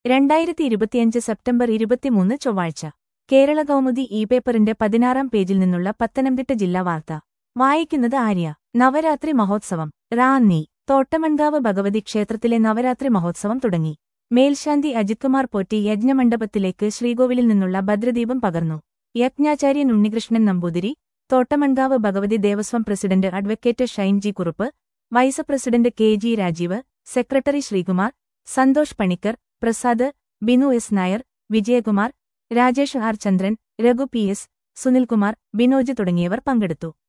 രണ്ടായിരത്തി ഇരുപത്തിയഞ്ച് സെപ്റ്റംബർ ഇരുപത്തിമൂന്ന് ചൊവ്വാഴ്ച കേരള കൗമുദി ഇ പേപ്പറിന്റെ പതിനാറാം പേജിൽ നിന്നുള്ള പത്തനംതിട്ട ജില്ലാ വാർത്ത വായിക്കുന്നത് ആര്യ നവരാത്രി മഹോത്സവം റാന്നി തോട്ടമൺകാവ് ഭഗവതി ക്ഷേത്രത്തിലെ നവരാത്രി മഹോത്സവം തുടങ്ങി മേൽശാന്തി അജിത്കുമാർ പോറ്റി യജ്ഞമണ്ഡപത്തിലേക്ക് ശ്രീകോവിലിൽ നിന്നുള്ള ഭദ്രദീപം പകർന്നു യജ്ഞാചാര്യൻ Unnikrishnan Namboothiri Thottamonkavu Bhagavathi Devaswom president advocate Shine G Kurup vice president K G Rajeev secretary Sreekumar Santhosh Panicker Prasad Binu S Nair Vijayakumar Rajesh R Chandran Raghu P S Sunilkumar Binoj തുടങ്ങിയവർ പങ്കെടുത്തു